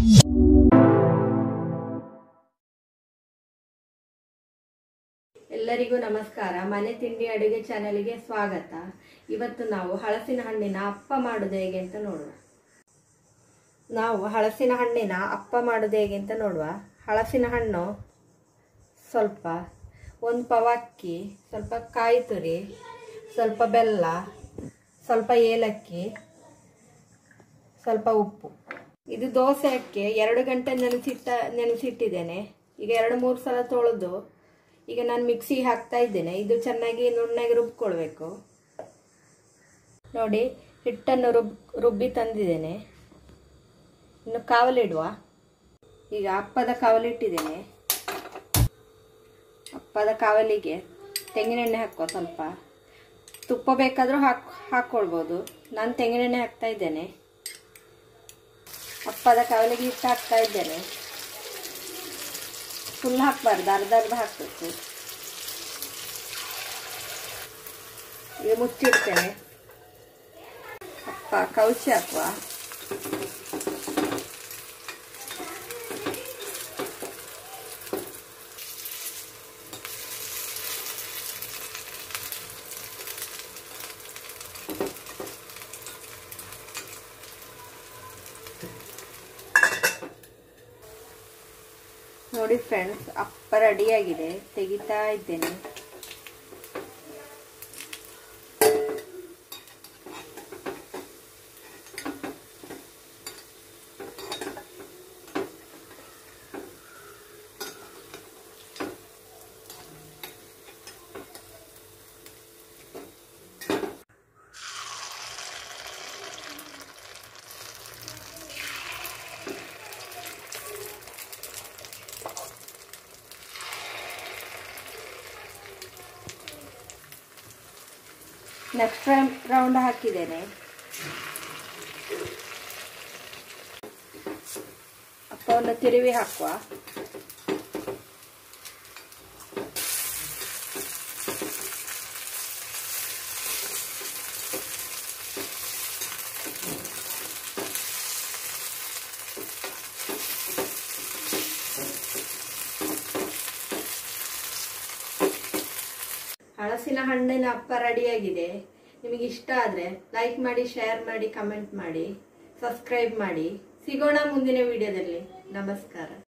ಎಲ್ಲರಿಗೂ ನಮಸ್ಕಾರ ಮನೆ ತಿಂಡಿ ಅಡುಗೆ ಚಾನೆಲ್ಗೆ ಸ್ವಾಗತ ಇವತ್ತು ನಾವು ಹಳಸಿನ ಹಣ್ಣಿನ ಅಪ್ಪ ಮಾಡೋದು ಹೇಗೆ ಅಂತ ನೋಡುವ ನಾವು ಹಳಸಿನ ಹಣ್ಣಿನ ಅಪ್ಪ ಮಾಡೋದು ಹೇಗೆ ಅಂತ ನೋಡುವ ಹಳಸಿನ ಹಣ್ಣು ಸ್ವಲ್ಪ ಒಂದು ಪವ ಅಕ್ಕಿ ಸ್ವಲ್ಪ ಕಾಯಿ ತುರಿ ಸ್ವಲ್ಪ ಬೆಲ್ಲ ಸ್ವಲ್ಪ ಏಲಕ್ಕಿ ಸ್ವಲ್ಪ ಉಪ್ಪು ಇದು ದೋಸೆ ಅಕ್ಕಿ ಎರಡು ಗಂಟೆ ನೆನೆಸಿಟ್ಟ ನೆನೆಸಿಟ್ಟಿದ್ದೇನೆ ಈಗ ಎರಡು ಮೂರು ಸಲ ತೊಳೆದು ಈಗ ನಾನು ಮಿಕ್ಸಿಗೆ ಹಾಕ್ತಾ ಇದ್ದೇನೆ ಇದು ಚೆನ್ನಾಗಿ ನುಣ್ಣಗೆ ರುಬ್ಕೊಳ್ಬೇಕು ನೋಡಿ ಹಿಟ್ಟನ್ನು ರುಬ್ ರುಬ್ಬಿ ತಂದಿದ್ದೇನೆ ಇನ್ನು ಕಾವಲಿಡುವ ಈಗ ಅಪ್ಪದ ಕಾವಲಿಟ್ಟಿದ್ದೇನೆ ಅಪ್ಪದ ಕಾವಲಿಗೆ ತೆಂಗಿನೆಣ್ಣೆ ಹಾಕುವ ಸ್ವಲ್ಪ ತುಪ್ಪ ಬೇಕಾದರೂ ಹಾಕ್ ಹಾಕ್ಕೊಳ್ಬೋದು ನಾನು ತೆಂಗಿನೆಣ್ಣೆ ಹಾಕ್ತಾ ಇದ್ದೇನೆ ಅಪ್ಪದ ಕಾವಲಿಗೆ ಹಿಟ್ಟು ಹಾಕ್ತಾ ಇದ್ದೇನೆ ಫುಲ್ ಹಾಕ್ಬಾರ್ದು ಅರ್ಧ ಅರ್ಧ ಹಾಕಬೇಕು ಈಗ ಮುಚ್ಚಿಡ್ತೇನೆ ಅಪ್ಪ ಕೌಚಿ ಹಾಕುವ ನೋಡಿ ಫ್ರೆಂಡ್ಸ್ ಅಪ್ಪ ರೆಡಿಯಾಗಿದೆ ತೆಗಿತಾ ಇದ್ದೇನೆ ನೆಕ್ಸ್ಟ್ ರೌಂಡ್ ಹಾಕಿದ್ದೇನೆ ಅಪ್ಪವನ್ನು ತಿರುವಿ ಹಾಕುವ ಹಳಸಿನ ಹಣ್ಣಿನ ಅಪ್ಪ ರೆಡಿಯಾಗಿದೆ ನಿಮಗೆ ಇಷ್ಟ ಆದರೆ ಲೈಕ್ ಮಾಡಿ ಶೇರ್ ಮಾಡಿ ಕಮೆಂಟ್ ಮಾಡಿ ಸಬ್ಸ್ಕ್ರೈಬ್ ಮಾಡಿ ಸಿಗೋಣ ಮುಂದಿನ ವಿಡಿಯೋದಲ್ಲಿ ನಮಸ್ಕಾರ